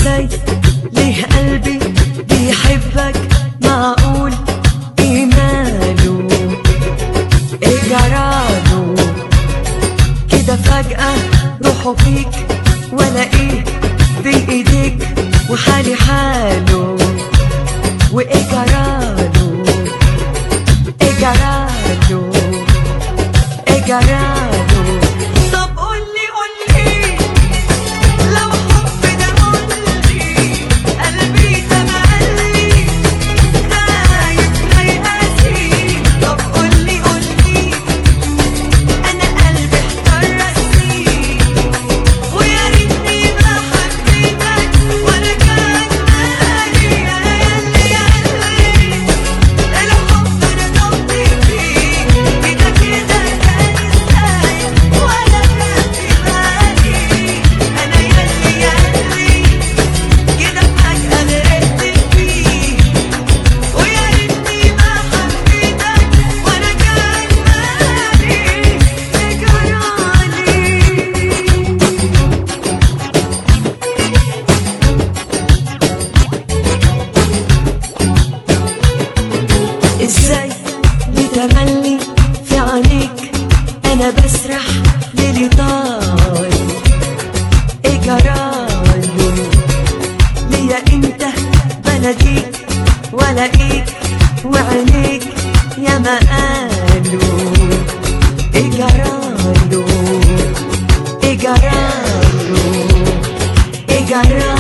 ازاي ليه قلبي بيحبك معقول ايمانه ايه جراله كده فجأة روحه فيك ولا ايه بايديك وحالي حاله وايه جراله ايه جراله ايه جراله طب قولي قولي لو حب ده قولي قلبي تملي خايف لا يقاسي طب قولي قولي انا قلبي احتار راسي ويا ريتني ما حبيتك ولا كان مالي انا ياللي ياللي الحب انا ضبطي فيه كده كده كان ازاي ولا كان في بالي انا ياللي ياللي كده فجأة غرقت فيه ويا ريتني ما حبيتك ولا كان مالي جرالي ازاي بتملي في عينيك انا بسرح ليلي طال ايه جراله ليا انت بناديك ولاقيك وعينيك يا ما قالوا ايه جراله ايه جراله ايه جراله